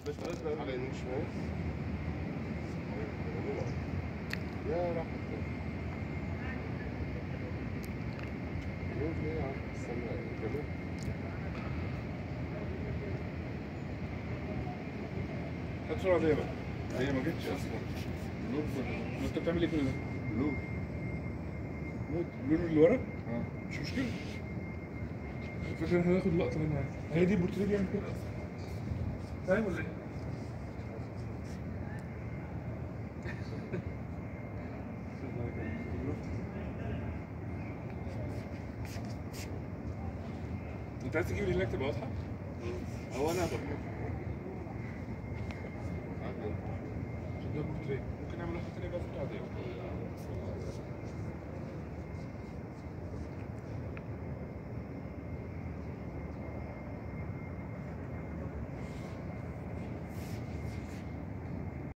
على يمين شمال يا راح جنوب ايه يا عم استنى جنوب هات صورة ليه بقى؟ هي ما جتش اصلا نور ما انت بتعمل ايه كل ده؟ بلور نور نور اللي ورا؟ اه مش مشكلة الفكرة ان احنا ناخد لقطة منها هي دي البورتريه بيعمل كده اصلا فاهم ولا ايه؟ انت عايز تجيب رجلك تبقى واضحة؟ هو انا هبقى عشان ده بورتريه ممكن نعمل واحدة تانية بقى فوتو عادية